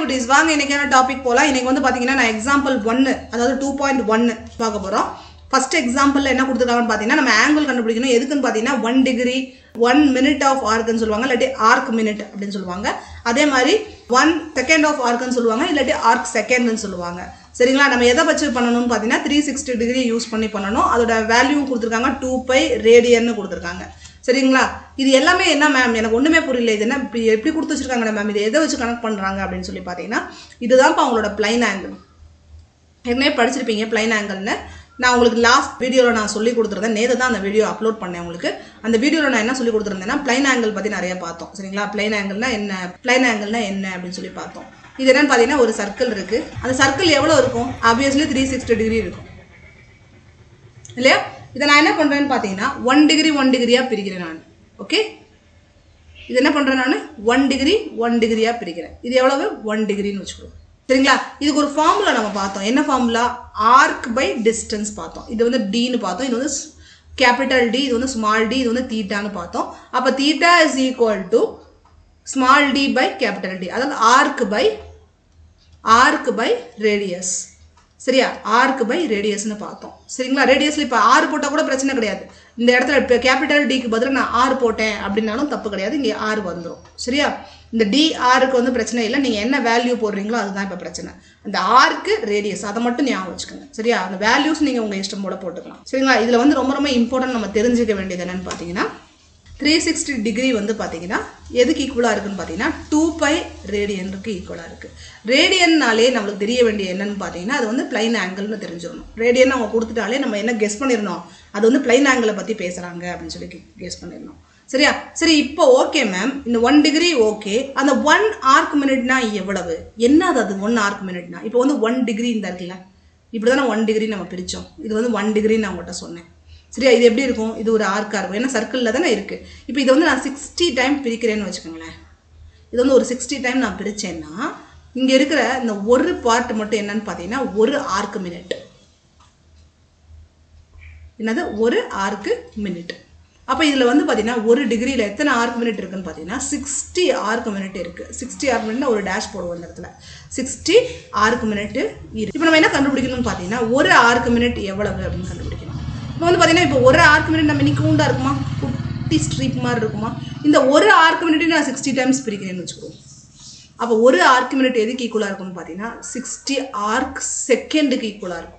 குட்டீஸ் வாங்க இன்னைக்கான டாபிக் போகலாம் இன்னைக்கு வந்து பார்த்தீங்கன்னா நான் எக்ஸாம்பிள் ஒன்று அதாவது டூ பாயிண்ட் ஒன்று பார்க்க போகிறோம் ஃபர்ஸ்ட் எக்ஸாம்பிளில் என்ன கொடுத்துருக்காங்கன்னு பார்த்தீங்கன்னா நம்ம ஆங்கிள் கண்டுபிடிக்கணும் எதுக்குன்னு பார்த்தீங்கன்னா one degree one minute of ஆர்க்குன்னு சொல்லுவாங்க இல்லாட்டி ஆர்க் மினிட் அப்படின்னு சொல்லுவாங்க அதே மாதிரி ஒன் செகண்ட் ஆஃப் ஆர்க்குன்னு சொல்லுவாங்க இல்லாட்டி ஆர்க் செகண்ட்னு சொல்லுவாங்க சரிங்களா நம்ம எதை வச்சு பண்ணணும்னு பார்த்தீங்கன்னா த்ரீ சிக்ஸ்டி டிகிரி யூஸ் பண்ணி பண்ணணும் அதோட வேல்யூ கொடுத்துருக்காங்க டூ பை ரேடியன்னு கொடுத்துருக்காங்க சரிங்களா இது எல்லாமே என்ன மேம் எனக்கு ஒன்றுமே புரியல இது என்ன இப்படி எப்படி கொடுத்து வச்சிருக்காங்க மேம் இது எதை வச்சு கனெக்ட் பண்ணுறாங்க அப்படின்னு சொல்லி பார்த்தீங்கன்னா இதுதான்ப்பா அவங்களோட பிளைன் ஆங்கிள் ஏற்கனவே படிச்சிருப்பீங்க பிளைன் ஆங்கிள்னு நான் உங்களுக்கு லாஸ்ட் வீடியோவில் நான் சொல்லி கொடுத்துருந்தேன் நேற்று தான் அந்த வீடியோ அப்லோட் பண்ணேன் உங்களுக்கு அந்த வீடியோவில் நான் என்ன சொல்லி கொடுத்துருந்தேன்னா பிளைன் ஆங்கிள் பற்றி நிறைய பார்த்தோம் சரிங்களா பிளைன் ஆங்கிள்னா என்ன பிளைன் ஆங்கிள்னா என்ன அப்படின்னு சொல்லி பார்த்தோம் இது என்னன்னு பார்த்தீங்கன்னா ஒரு சர்க்கிள் இருக்குது அந்த சர்க்கிள் எவ்வளோ இருக்கும் ஆப்வியஸ்லி த்ரீ சிக்ஸ்டி டிகிரி இருக்கும் இல்லையா இதை நான் என்ன பண்ணுறேன்னு பார்த்தீங்கன்னா ஒன் டிகிரி ஒன் டிகிரியாக பிரிக்கிறேன் நான் ஓகே இது என்ன பண்ணுறேன் நான் ஒன் டிகிரி ஒன் டிகிரியாக பிரிக்கிறேன் இது எவ்வளவு ஒன் டிகிரின்னு வச்சுக்கிறோம் சரிங்களா இதுக்கு ஒரு ஃபார்முலா நம்ம பார்த்தோம் என்ன ஃபார்முலா ஆர்க் பை டிஸ்டன்ஸ் பார்த்தோம் இது வந்து டின்னு பார்த்தோம் இது வந்து கேபிட்டல் டி இது வந்து ஸ்மால் டி இது வந்து தீட்டான்னு பார்த்தோம் அப்போ theta is equal to small d by capital D அதாவது arc by arc by radius சரியா ஆர்க் பை ரேடியஸ்னு பார்த்தோம் சரிங்களா ரேடியஸில் இப்போ ஆறு போட்டால் கூட பிரச்சனை கிடையாது இந்த இடத்துல இப்போ கேபிட்டல் டிக்கு பதிலாக நான் ஆறு போட்டேன் அப்படின்னாலும் தப்பு கிடையாது இங்கே ஆறு வந்துடும் சரியா இந்த டி ஆருக்கு வந்து பிரச்சனை இல்லை நீங்கள் என்ன வேல்யூ போடுறீங்களோ அதுதான் இப்போ பிரச்சனை அந்த ஆருக்கு ரேடியஸ் அதை மட்டும் ஞாபகம் வச்சுக்கோங்க சரியா அந்த வேல்யூஸ் நீங்கள் உங்கள் இஷ்டம் போல போட்டுக்கலாம் சரிங்களா இதில் வந்து ரொம்ப ரொம்ப இம்பார்ட்டன்ட் நம்ம தெரிஞ்சுக்க வேண்டியது என்னன்னு பார்த்தீங்கன்னா த்ரீ சிக்ஸ்டி டிகிரி வந்து பார்த்தீங்கன்னா எதுக்கு ஈக்குவலாக இருக்குன்னு பார்த்தீங்கன்னா டூ பை ரேடியனுக்கு ஈக்குவலாக இருக்குது ரேடியன்னாலே நம்மளுக்கு தெரிய வேண்டிய என்னன்னு பார்த்தீங்கன்னா அது வந்து பிளைன் ஆங்கிள்னு தெரிஞ்சிடணும் ரேடியன் அவங்க கொடுத்துட்டாலே நம்ம என்ன கெஸ் பண்ணிடணும் அது வந்து பிளைன் ஆங்கிளை பற்றி பேசுகிறாங்க அப்படின்னு சொல்லி கெஸ் பண்ணிடணும் சரியா சரி இப்போ ஓகே மேம் இந்த ஒன் டிகிரி ஓகே அந்த ஒன் ஆர்க் மினிட்னா எவ்வளவு என்னது அது ஒன் ஆர்க் மினிட்னா இப்போ வந்து ஒன் டிகிரி இந்த இருக்குல்ல இப்படி தானே ஒன் டிகிரி நம்ம பிரித்தோம் இது வந்து ஒன் டிகிரி நான் உங்கள்கிட்ட சொன்னேன் சரியா இது எப்படி இருக்கும் இது ஒரு ஆர்க்காக இருக்கும் ஏன்னா சர்க்கிளில் தானே இருக்குது இப்போ இதை வந்து நான் சிக்ஸ்டி டைம் பிரிக்கிறேன்னு வச்சுக்கோங்களேன் இது வந்து ஒரு சிக்ஸ்டி டைம் நான் பிரித்தேன்னா இங்கே இருக்கிற இந்த ஒரு பார்ட் மட்டும் என்னன்னு பார்த்தீங்கன்னா ஒரு ஆர்க் மினிட் என்னது ஒரு ஆர்க்கு மினிட் அப்போ இதில் வந்து பார்த்தீங்கன்னா ஒரு டிகிரியில் எத்தனை ஆர்க் மினிட் இருக்குன்னு பார்த்தீங்கன்னா சிக்ஸ்டி ஆர்க் மினிட் இருக்குது சிக்ஸ்டி ஆர்க் மினிட்னா ஒரு டேஷ் போடுவோம் இந்த இடத்துல சிக்ஸ்டி ஆர்க் மினிட் இருக்கு இப்போ நம்ம என்ன கண்டுபிடிக்கணும்னு பார்த்தீங்கன்னா ஒரு ஆர்க் மினிட் எவ்வளவு அப்படின்னு கண்டுபிடிக்கணும் இப்போ வந்து பார்த்தீங்கன்னா இப்போ ஒரு ஆர்க் மினிட் நம்ம இன்னைக்கு உண்டா இருக்குமா குட்டி ஸ்ட்ரீப் மாதிரி இருக்குமா இந்த ஒரு ஆர்க் மினிட்டையும் நான் சிக்ஸ்டி டைம்ஸ் பிரிக்கிறேன்னு வச்சுக்கோங்க அப்போ ஒரு ஆர்க் மினிட் எதுக்கு ஈக்குவலாக இருக்கும்னு பார்த்தீங்கன்னா சிக்ஸ்டி ஆர்க் செகண்டுக்கு ஈக்குவலாக இருக்கும்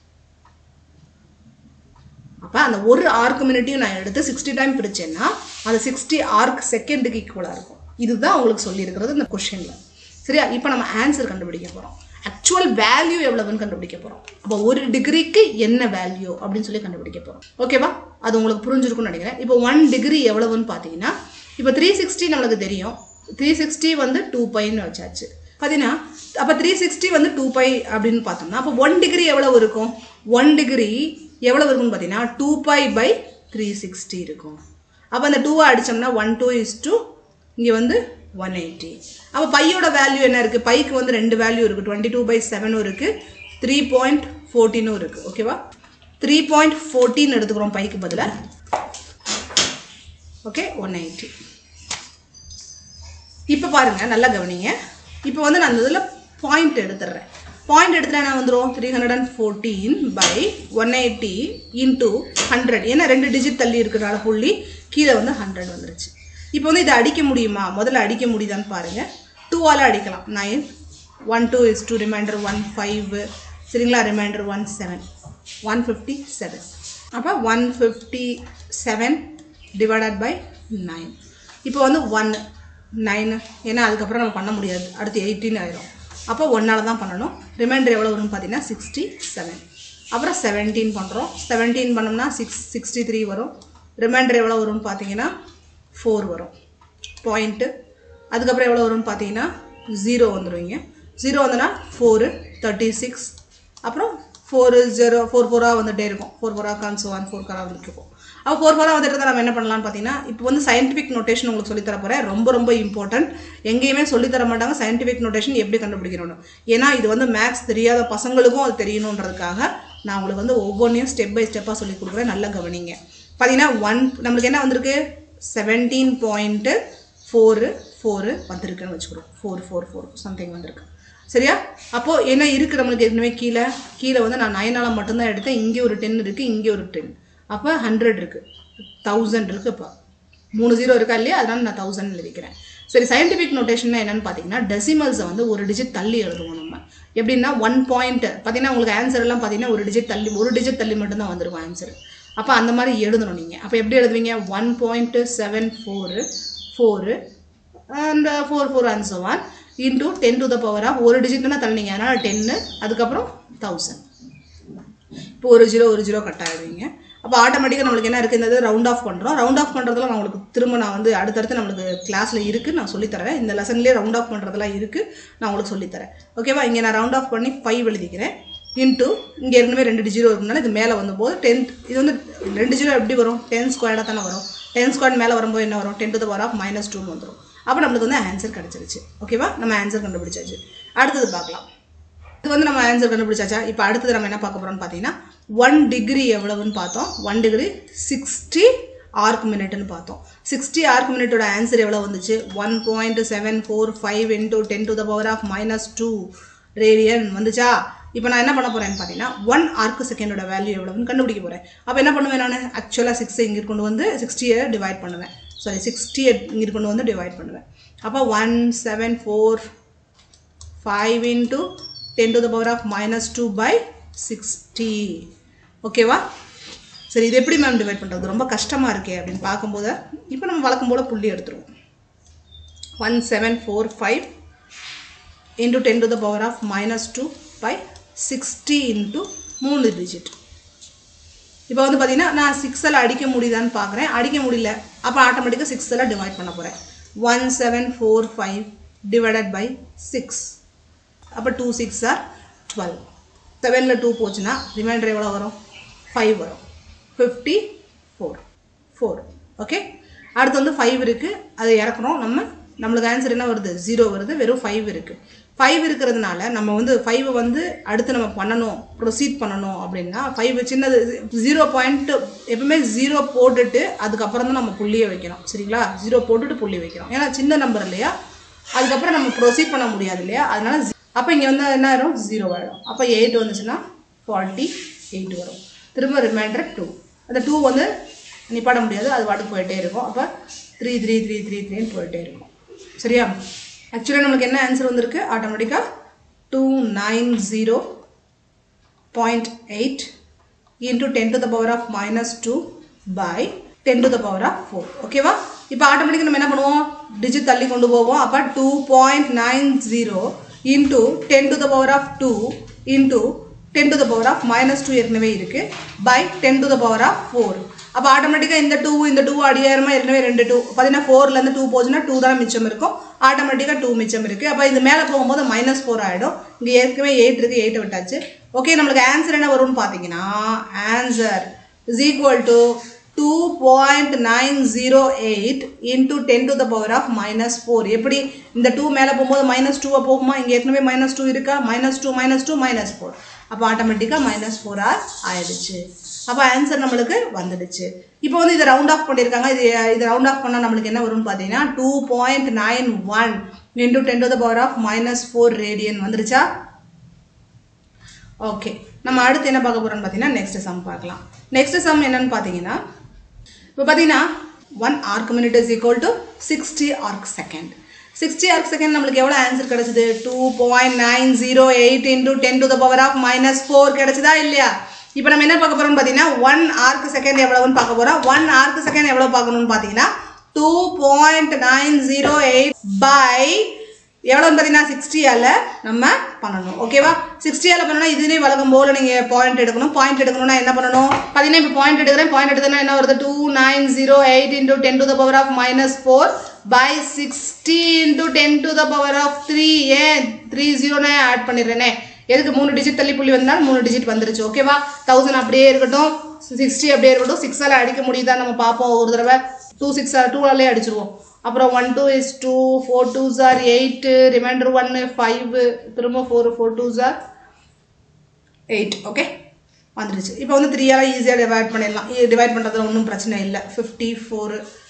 அப்போ அந்த ஒரு ஆர்க் மினிட்டையும் நான் எடுத்து சிக்ஸ்டி டைம் பிரிச்சேன்னா அது சிக்ஸ்டி ஆர்க் செகண்டுக்கு ஈக்குவலாக இருக்கும் இதுதான் உங்களுக்கு சொல்லியிருக்கிறது இந்த கொஷினில் சரியா இப்போ நம்ம ஆன்சர் கண்டுபிடிக்க போகிறோம் ஆக்சுவல் வேல்யூ எவ்வளவுன்னு கண்டுபிடிக்க போகிறோம் அப்போ ஒரு டிகிரிக்கு என்ன வேல்யூ அப்படின்னு சொல்லி கண்டுபிடிக்க போகிறோம் ஓகேவா அது உங்களுக்கு புரிஞ்சிருக்கும்னு நினைக்கிறேன் இப்போ ஒன் டிகிரி எவ்வளவுன்னு பார்த்தீங்கன்னா இப்போ த்ரீ சிக்ஸ்டி நம்மளுக்கு தெரியும் த்ரீ சிக்ஸ்டி வந்து டூ பைன்னு வச்சாச்சு பார்த்தீங்கன்னா அப்போ த்ரீ சிக்ஸ்டி வந்து டூ பை அப்படின்னு பார்த்தோம்னா அப்போ ஒன் டிகிரி எவ்வளவு இருக்கும் ஒன் டிகிரி எவ்வளவு இருக்கும்னு பார்த்தீங்கன்னா two pi by three sixty இருக்கும் அப்போ அந்த டூவை அடித்தோம்னா ஒன் டூ இஸ் டூ இங்கே வந்து ஒன் எயிட்டி அப்போ பையோட வேல்யூ என்ன இருக்குது பைக்கு வந்து ரெண்டு வேல்யூ இருக்குது டுவெண்ட்டி டூ பை செவனும் இருக்குது த்ரீ பாயிண்ட் ஃபோர்டீனும் இருக்குது ஓகேவா த்ரீ பாயிண்ட் ஃபோர்டீன் எடுத்துக்கிறோம் பைக்கு பதிலாக ஓகே ஒன் எயிட்டி இப்போ பாருங்கள் நல்லா கவனிங்க இப்போ வந்து நான் இந்த இதில் பாயிண்ட் எடுத்துடுறேன் பாயிண்ட் எடுத்துகிட்டு என்ன வந்துடும் three hundred and fourteen by one eighty into hundred ஏன்னா ரெண்டு டிஜிட் தள்ளி இருக்கிறனால புள்ளி கீழே வந்து ஹண்ட்ரட் வந்துருச்சு இப்போ வந்து இதை அடிக்க முடியுமா முதல்ல அடிக்க முடியுதான்னு பாருங்கள் டூவால் அடிக்கலாம் nine one two is two remainder one five சரிங்களா remainder one seven one fifty seven அப்போ one fifty seven divided by nine இப்போ வந்து ஒன் நைனு ஏன்னா அதுக்கப்புறம் நம்ம பண்ண முடியாது அடுத்து எயிட்டீன் ஆயிரும் அப்போ ஒன்றால் தான் பண்ணணும் ரிமைண்டர் எவ்வளோ வரும்னு பார்த்தீங்கன்னா சிக்ஸ்டி செவன் அப்புறம் செவன்டீன் பண்ணுறோம் செவன்டீன் பண்ணோம்னா சிக்ஸ் சிக்ஸ்டி த்ரீ வரும் ரிமைண்டர் எவ்வளோ வரும்னு பார்த்தீங்கன்னா ஃபோர் வரும் பாயிண்ட்டு அதுக்கப்புறம் எவ்வளோ வரும்னு பார்த்தீங்கன்னா ஜீரோ வந்துடுவீங்க ஜீரோ வந்தனா ஃபோரு தேர்ட்டி சிக்ஸ் அப்புறம் ஃபோர் ஜீரோ ஃபோர் ஃபோராக வந்துகிட்டே இருக்கும் ஃபோர் ஃபோராக கான்ஸ் ஒன் ஃபோர் காராக வந்துட்டு இருக்கும் அப்போ ஃபோர் ஃபோராக வந்துட்டு இருந்தால் நம்ம என்ன பண்ணலாம்னு பார்த்தீங்கன்னா இப்போ வந்து சயின்டிஃபிக் நோட்டேஷன் உங்களுக்கு சொல்லித்தர போகிறேன் ரொம்ப ரொம்ப இம்பார்ட்டன்ட் எங்கேயுமே சொல்லித்தர மாட்டாங்க சயின்டிஃபிக் நோட்டேஷன் எப்படி கண்டுபிடிக்கணும்னு ஏன்னா இது வந்து மேக்ஸ் தெரியாத பசங்களுக்கும் அது தெரியணுன்றதுக்காக நான் உங்களுக்கு வந்து ஒவ்வொன்றையும் ஸ்டெப் பை ஸ்டெப்பாக சொல்லி கொடுக்குறேன் நல்லா கவனிங்க பார்த்தீங்கன்னா ஒன் நம்மளுக்கு என்ன வந்திருக்கு செவன்டீன் பாயிண்ட்டு ஃபோரு ஃபோரு வந்திருக்குன்னு வச்சுக்கிறோம் ஃபோர் ஃபோர் ஃபோர் சம்திங் வந்திருக்கு சரியா அப்போது என்ன இருக்குது நம்மளுக்கு ஏற்கனவே கீழே கீழே வந்து நான் நயனால மட்டும்தான் எடுத்தேன் இங்கே ஒரு டென் இருக்குது இங்கே ஒரு டென் அப்போ ஹண்ட்ரட் இருக்குது தௌசண்ட் இருக்குது இப்போ மூணு ஜீரோ இருக்கா இல்லையா அதனால நான் தௌசண்ட் எழுதிக்கிறேன் சரி சயின்டிஃபிக் நோட்டேஷன்னா என்னன்னு பார்த்தீங்கன்னா டெசிமல்ஸை வந்து ஒரு டிஜிட் தள்ளி எழுதுவோம் நம்ம எப்படின்னா ஒன் பாயிண்ட் பார்த்தீங்கன்னா உங்களுக்கு ஆன்சர் எல்லாம் பார்த்தீங்கன்னா ஒரு டிஜிட் தள்ளி ஒரு டிஜிட் தள்ளி மட்டும்தான் வந்திருக்கும் ஆன்சர் அப்போ அந்த மாதிரி எழுதணும் நீங்கள் அப்போ எப்படி எழுதுவீங்க one point seven four four and four four and so on into ten to the power of ஒரு டிஜிட்னா தள்ளினீங்க அதனால் டென்னு அதுக்கப்புறம் தௌசண்ட் இப்போ ஒரு ஜீரோ ஒரு ஜீரோ கட் ஆகிடுவீங்க அப்போ ஆட்டோமேட்டிக்காக நம்மளுக்கு என்ன இருக்குது இந்த ரவுண்ட் ஆஃப் பண்ணுறோம் ரவுண்ட் ஆஃப் பண்ணுறதுல நான் உங்களுக்கு திரும்ப நான் வந்து அடுத்தடுத்து நம்மளுக்கு கிளாஸில் இருக்குது நான் சொல்லித்தரேன் இந்த லெசன்லேயே ரவுண்ட் ஆஃப் பண்ணுறதுலாம் இருக்குது நான் உங்களுக்கு சொல்லித்தரேன் ஓகேவா இங்கே நான் ரவுண்ட் ஆஃப் பண்ணி ஃபைவ் எழுதிக்கிறேன் இன்ட்டு இங்கே ஏற்கனவே ரெண்டு ஜீரோ இருக்குனால இது மேலே வந்தபோது டென் இது வந்து ரெண்டு ஜீரோ எப்படி வரும் டென் ஸ்கொயர்டாக தானே வரும் டென் ஸ்கொயர் மேலே வரும்போது என்ன வரும் ten to the power of minus டூன்னு வந்துடும் அப்போ நம்மளுக்கு வந்து ஆன்சர் கிடச்சிருச்சு ஓகேவா நம்ம ஆன்சர் கண்டுபிடிச்சாச்சு அடுத்தது பார்க்கலாம் இது வந்து நம்ம ஆன்சர் கண்டுபிடிச்சாச்சா இப்போ அடுத்தது நம்ம என்ன பார்க்க போகிறோம்னு பார்த்தீங்கன்னா ஒன் டிகிரி எவ்வளவுன்னு பார்த்தோம் ஒன் டிகிரி சிக்ஸ்டி ஆர்க் மினிட்னு பார்த்தோம் சிக்ஸ்டி ஆர்க் மினிட்டோட ஆன்சர் எவ்வளோ வந்துச்சு one point seven four five into ten to the power of minus two radian வந்துச்சா இப்போ நான் என்ன பண்ண போகிறேன்னு பார்த்தீங்கன்னா ஒன் ஆர்க் செகண்டோட வேல்யூ எவ்வளோன்னு கண்டுபிடிக்க போகிறேன் அப்போ என்ன பண்ணுவேன் நான் ஆக்சுவலாக சிக்ஸை இங்கே கொண்டு வந்து சிக்ஸ்டியை டிவைட் பண்ணுவேன் சாரி சிக்ஸ்டியை இங்கே கொண்டு வந்து டிவைட் பண்ணுவேன் அப்போ one seven four five into ten to the power of minus two by sixty ஓகேவா சரி இது எப்படி மேம் டிவைட் பண்ணுறது ரொம்ப கஷ்டமாக இருக்கே அப்படின்னு பார்க்கும்போது இப்போ நம்ம வழக்கம் போல் புள்ளி எடுத்துருவோம் one seven four five into ten to the power of minus two by sixty into மூணு டிஜிட் இப்போ வந்து பார்த்தீங்கன்னா நான் சிக்ஸில் அடிக்க முடியுதான்னு பார்க்குறேன் அடிக்க முடியல அப்போ ஆட்டோமேட்டிக்காக சிக்ஸில் டிவைட் பண்ண போகிறேன் one seven four five divided by six அப்போ டூ சிக்ஸ் ஆர் டுவெல் செவனில் டூ போச்சுன்னா ரிமைண்டர் எவ்வளோ வரும் ஃபைவ் வரும் ஃபிஃப்டி ஃபோர் ஃபோர் ஓகே அடுத்து வந்து ஃபைவ் இருக்குது அதை இறக்குறோம் நம்ம நம்மளுக்கு ஆன்சர் என்ன வருது ஜீரோ வருது வெறும் ஃபைவ் இருக்குது ஃபைவ் இருக்கிறதுனால நம்ம வந்து ஃபைவ் வந்து அடுத்து நம்ம பண்ணணும் ப்ரொசீட் பண்ணணும் அப்படின்னா ஃபைவ் சின்னது ஜீரோ பாயிண்ட் எப்பவுமே ஜீரோ போட்டுட்டு அதுக்கப்புறம் தான் நம்ம புள்ளியை வைக்கணும் சரிங்களா ஜீரோ போட்டுட்டு புள்ளி வைக்கிறோம் ஏன்னா சின்ன நம்பர் இல்லையா அதுக்கப்புறம் நம்ம ப்ரொசீட் பண்ண முடியாது இல்லையா அதனால அப்போ இங்கே வந்து என்ன ஆயிரும் ஜீரோ ஆயிடும் அப்போ எயிட் வந்துச்சுன்னா ஃபார்ட்டி எயிட் வரும் திரும்ப ரிமைண்டர் டூ அந்த டூ வந்து நிப்பாட முடியாது அது பாட்டுக்கு போயிட்டே இருக்கும் அப்போ த்ரீ த்ரீ த்ரீ த்ரீ த்ரீன்னு போயிட்டே இருக்கும் சரியா ஆக்சுவலாக நம்மளுக்கு என்ன ஆன்சர் வந்திருக்கு ஆட்டோமேட்டிக்காக two nine zero point eight into ten to the power of minus two by ten to the power of four ஓகேவா இப்போ ஆட்டோமேட்டிக்காக நம்ம என்ன பண்ணுவோம் டிஜிட் தள்ளி கொண்டு போவோம் அப்போ two point nine zero into ten to the power of two into ten to the power of minus two ஏற்கனவே இருக்குது by ten to the power of four அப்போ ஆட்டோமேட்டிக்காக இந்த டூ இந்த டூ அடியாயிரமா ஏற்கனவே ரெண்டு டூ பார்த்தீங்கன்னா ஃபோர்லேருந்து டூ போச்சுன்னா டூ தானே மிச்சம் இருக்கும் ஆட்டோமேட்டிக்காக டூ மிச்சம் இருக்குது அப்போ இது மேலே போகும்போது மைனஸ் ஃபோர் ஆகிடும் இங்கே ஏற்கனவே எயிட் இருக்குது எயிட்டை விட்டாச்சு ஓகே நம்மளுக்கு ஆன்சர் என்ன வரும்னு பார்த்தீங்கன்னா answer is equal to two point nine zero eight into ten to the power of minus four எப்படி இந்த டூ மேலே போகும்போது மைனஸ் டூவை போகுமா இங்கே ஏற்கனவே மைனஸ் டூ இருக்கா minus two minus two minus four அப்போ ஆட்டோமேட்டிக்காக மைனஸ் ஃபோர் ஆர் ஆயிடுச்சு அப்போ ஆன்சர் நம்மளுக்கு வந்துடுச்சு இப்போ வந்து இதை ரவுண்ட் ஆஃப் பண்ணியிருக்காங்க இது இது ரவுண்ட் ஆஃப் பண்ணால் நம்மளுக்கு என்ன வரும்னு பார்த்தீங்கன்னா two point nine one into ten to the power of minus four radian வந்துருச்சா ஓகே நம்ம அடுத்து என்ன பார்க்க போகிறோம்னு பார்த்தீங்கன்னா நெக்ஸ்ட் சம் பார்க்கலாம் நெக்ஸ்ட் சம் என்னன்னு பார்த்தீங்கன்னா இப்போ பார்த்தீங்கன்னா one arc minute is equal to sixty arc second sixty arc second நம்மளுக்கு எவ்வளோ ஆன்சர் கிடைச்சது two point nine zero eight into ten to the power of minus four கிடைச்சதா இல்லையா இப்போ நம்ம என்ன பார்க்க போகிறோம்னு பார்த்தீங்கன்னா ஒன் ஆர்க் செகண்ட் எவ்வளவுன்னு பார்க்க போகிறோம் ஒன் ஆர்க் செகண்ட் எவ்வளோ பார்க்கணும்னு பார்த்தீங்கன்னா two point nine zero eight by எவ்வளோன்னு பார்த்தீங்கன்னா சிக்ஸ்டியால் நம்ம பண்ணணும் ஓகேவா சிக்ஸ்டியால் பண்ணணும் இதுலேயே வழக்கம் போல் நீங்கள் பாயிண்ட் எடுக்கணும் பாயிண்ட் எடுக்கணும்னா என்ன பண்ணணும் பார்த்தீங்கன்னா இப்போ பாயிண்ட் எடுக்கிறேன் பாயிண்ட் எடுத்தனா என்ன வருது two nine zero eight into ten to the power of minus four by sixty into ten to the power of three ஏன் த்ரீ ஜீரோனே ஆட் பண்ணிடுறேனே எதுக்கு மூணு டிஜிட் தள்ளி புள்ளி வந்தாலும் மூணு டிஜிட் வந்துருச்சு ஓகேவா தௌசண்ட் அப்படியே இருக்கட்டும் சிக்ஸ்டி அப்படியே இருக்கட்டும் சிக்ஸால் அடிக்க முடியுதா நம்ம பார்ப்போம் ஒரு தடவை டூ சிக்ஸ் டூவாலே அடிச்சிருவோம் அப்புறம் one two is two four two sir eight reminder ஒன்று ஃபைவ் திரும்ப four four two sir eight okay வந்துருச்சு இப்போ வந்து த்ரீயால் ஈஸியாக டிவைட் பண்ணிடலாம் டிவைட் பண்ணுறதுல ஒன்றும் பிரச்சனை இல்லை ஃபிஃப்டி ஃபோரு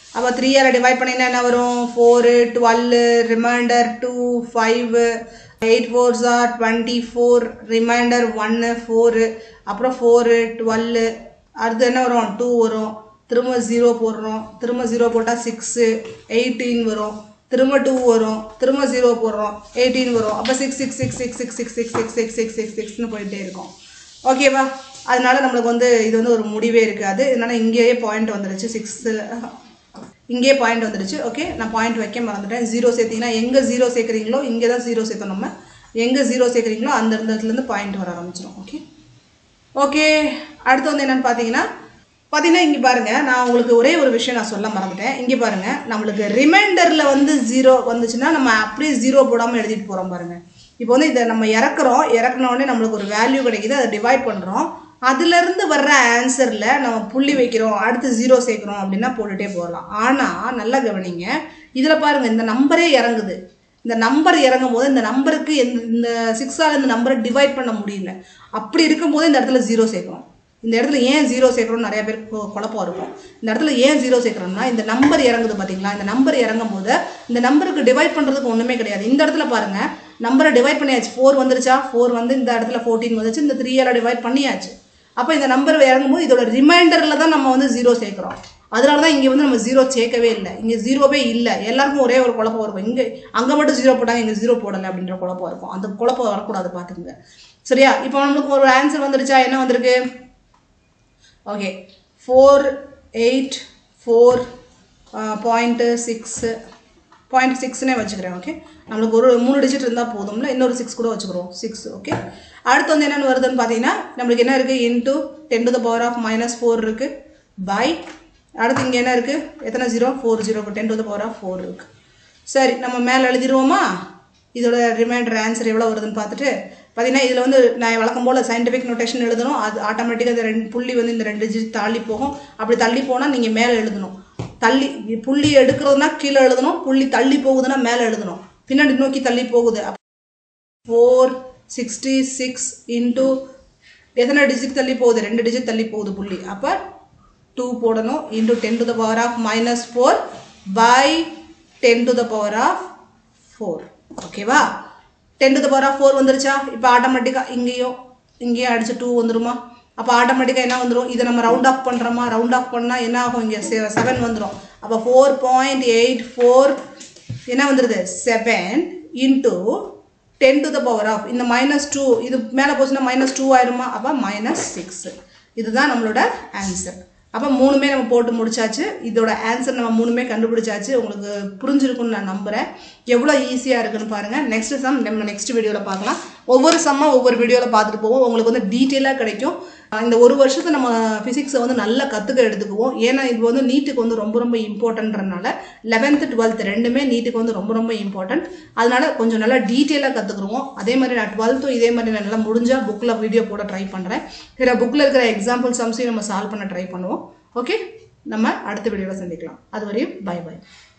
அப்போ த்ரீயால் டிவைட் பண்ணிங்கன்னா என்ன வரும் four twelve reminder two five eight fours are twenty four reminder ஒன்று ஃபோரு அப்புறம் ஃபோரு டுவெல்லு அடுத்து என்ன வரும் டூ வரும் திரும்ப ஜீரோ போடுறோம் திரும்ப ஜீரோ போட்டால் சிக்ஸு எயிட்டீன் வரும் திரும்ப டூ வரும் திரும்ப ஜீரோ போடுறோம் எயிட்டீன் வரும் அப்போ six six six six six six six six six six six சிக்ஸ்னு போயிட்டே இருக்கும் ஓகேவா அதனால நம்மளுக்கு வந்து இது வந்து ஒரு முடிவே இருக்காது இதனால இங்கேயே பாயிண்ட் வந்துருச்சு சிக்ஸு இங்கேயே பாயிண்ட் வந்துருச்சு ஓகே நான் பாயிண்ட் வைக்க மறந்துட்டேன் ஜீரோ சேர்த்தீங்கன்னா எங்கே ஜீரோ சேர்க்குறீங்களோ இங்கே தான் ஜீரோ சேர்த்தோம் நம்ம எங்கே ஜீரோ சேர்க்குறீங்களோ அந்த இடத்துலேருந்து பாயிண்ட் வர ஆரம்பிச்சிடும் ஓகே ஓகே அடுத்து வந்து என்னென்னு பார்த்தீங்கன்னா பார்த்தீங்கன்னா இங்கே பாருங்கள் நான் உங்களுக்கு ஒரே ஒரு விஷயம் நான் சொல்ல மறந்துட்டேன் இங்கே பாருங்கள் நம்மளுக்கு ரிமைண்டரில் வந்து ஜீரோ வந்துச்சுன்னா நம்ம அப்படியே ஜீரோ போடாமல் எழுதிட்டு போகிறோம் பாருங்கள் இப்போ வந்து இதை நம்ம இறக்குறோம் இறக்குனோடனே நம்மளுக்கு ஒரு வேல்யூ கிடைக்குது அதை டிவைட் பண்ணுறோம் அதுலேருந்து வர்ற ஆன்சரில் நம்ம புள்ளி வைக்கிறோம் அடுத்து ஜீரோ சேர்க்குறோம் அப்படின்னா போட்டுகிட்டே போகலாம் ஆனால் நல்லா கவனிங்க இதில் பாருங்கள் இந்த நம்பரே இறங்குது இந்த நம்பர் இறங்கும் போது இந்த நம்பருக்கு எந்த இந்த சிக்ஸால் இந்த நம்பரை டிவைட் பண்ண முடியல அப்படி இருக்கும்போது இந்த இடத்துல ஜீரோ சேர்க்கணும் இந்த இடத்துல ஏன் ஜீரோ சேர்க்குறோம்னு நிறைய பேர் குழப்பம் இருக்கும் இந்த இடத்துல ஏன் ஜீரோ சேர்க்குறோம்னா இந்த நம்பர் இறங்குது பார்த்தீங்களா இந்த நம்பர் இறங்கும் போது இந்த நம்பருக்கு டிவைட் பண்ணுறதுக்கு ஒன்றுமே கிடையாது இந்த இடத்துல பாருங்கள் நம்பரை டிவைட் பண்ணியாச்சு ஃபோர் வந்துருச்சா ஃபோர் வந்து இந்த இடத்துல ஃபோர்டீன் வந்துச்சு இந்த த்ரீயால் டிவைட் பண்ணியாச்சு அப்போ இந்த நம்பர் இறங்கும்போது இதோட ரிமைண்டரில் தான் நம்ம வந்து ஜீரோ சேர்க்குறோம் அதனால தான் இங்கே வந்து நம்ம ஜீரோ சேர்க்கவே இல்லை இங்கே ஜீரோவே இல்லை எல்லாருக்கும் ஒரே ஒரு குழப்பம் இருக்கும் இங்கே அங்கே மட்டும் ஜீரோ போட்டாங்க இங்கே ஜீரோ போடலை அப்படின்ற குழப்பம் இருக்கும் அந்த குழப்பம் வரக்கூடாது பார்த்துக்குங்க சரியா இப்போ நம்மளுக்கு ஒரு ஆன்சர் வந்துருச்சா என்ன வந்திருக்கு okay four eight four point six point சிக்ஸ்னே வச்சுக்கிறேன் ஓகே நம்மளுக்கு ஒரு மூணு டிஜிட் இருந்தால் போதும்ல இன்னொரு சிக்ஸ் கூட வச்சுக்கிறோம் சிக்ஸ் ஓகே அடுத்து வந்து என்னென்னு வருதுன்னு பார்த்தீங்கன்னா நம்மளுக்கு என்ன இருக்குது into ten to the power of minus four இருக்குது பை அடுத்து இங்கே என்ன இருக்குது எத்தனை zero four zero ten to the power of four இருக்குது சரி நம்ம மேலே எழுதிடுவோமா இதோட ரிமைண்டர் ஆன்சர் எவ்வளோ வருதுன்னு பார்த்துட்டு பார்த்தீங்கன்னா இதில் வந்து நான் வழக்கம் போல் சயின்டிஃபிக் நோட்டேஷன் எழுதணும் அது ஆட்டோமேட்டிக்காக இந்த ரெண்டு புள்ளி வந்து இந்த ரெண்டு டிஜிட் தள்ளி போகும் அப்படி தள்ளி போனால் நீங்கள் மேலே எழுதணும் தள்ளி புள்ளி எடுக்கிறதுனா கீழே எழுதணும் புள்ளி தள்ளி போகுதுன்னா மேலே எழுதணும் பின்னாடி நோக்கி தள்ளி போகுது ஃபோர் சிக்ஸ்டி சிக்ஸ் இன்ட்டு எத்தனை டிஜிட் தள்ளி போகுது ரெண்டு டிஜிட் தள்ளி போகுது புள்ளி அப்போ டூ போடணும் into ten to the power of minus four by ten to the power of four ஓகேவா ten to the power of four வந்துருச்சா இப்போ ஆட்டோமேட்டிக்காக இங்கேயும் இங்கேயும் அடிச்சு டூ வந்துருமா அப்போ ஆட்டோமேட்டிக்காக என்ன வந்துடும் இதை நம்ம ரவுண்ட் ஆஃப் பண்ணுறோமா ரவுண்ட் ஆஃப் பண்ணால் என்ன ஆகும் இங்கே செவன் வந்துடும் அப்போ ஃபோர் பாயிண்ட் எயிட் ஃபோர் என்ன வந்துடுது seven into ten to the power of இந்த மைனஸ் டூ இது மேலே போச்சுன்னா மைனஸ் டூ ஆயிருமா அப்போ மைனஸ் சிக்ஸ் இதுதான் நம்மளோட ஆன்சர் அப்போ மூணுமே நம்ம போட்டு முடிச்சாச்சு இதோட ஆன்சர் நம்ம மூணுமே கண்டுபிடிச்சாச்சு உங்களுக்கு புரிஞ்சிருக்கும்னு நான் நம்புகிறேன் எவ்வளோ ஈஸியாக இருக்குன்னு பாருங்கள் நெக்ஸ்ட் சம் நம்ம நெக்ஸ்ட் வீடியோவில் பார்க்கலாம் ஒவ்வொரு சம்மாக ஒவ்வொரு வீடியோவில் பார்த்துட்டு போவோம் உங்களுக்கு வந்து டீட்டெயிலாக கிடைக்கும் இந்த ஒரு வருஷத்தை நம்ம ஃபிசிக்ஸை வந்து நல்லா கற்றுக்க எடுத்துக்குவோம் ஏன்னா இது வந்து நீட்டுக்கு வந்து ரொம்ப ரொம்ப இம்பார்ட்டன்றனால லெவன்த்து டுவெல்த் ரெண்டுமே நீட்டுக்கு வந்து ரொம்ப ரொம்ப இம்பார்ட்டன்ட் அதனால கொஞ்சம் நல்லா டீட்டெயிலாக கற்றுக்குருவோம் அதே மாதிரி நான் டுவெல்த்தும் இதே மாதிரி நான் நல்லா முடிஞ்சால் புக்கில் வீடியோ போட ட்ரை பண்ணுறேன் வேறு புக்கில் இருக்கிற எக்ஸாம்பிள் சம்ஸையும் நம்ம சால்வ் பண்ண ட்ரை பண்ணுவோம் ஓகே நம்ம அடுத்த வீடியோவில் சந்திக்கலாம் அது வரையும் பை பை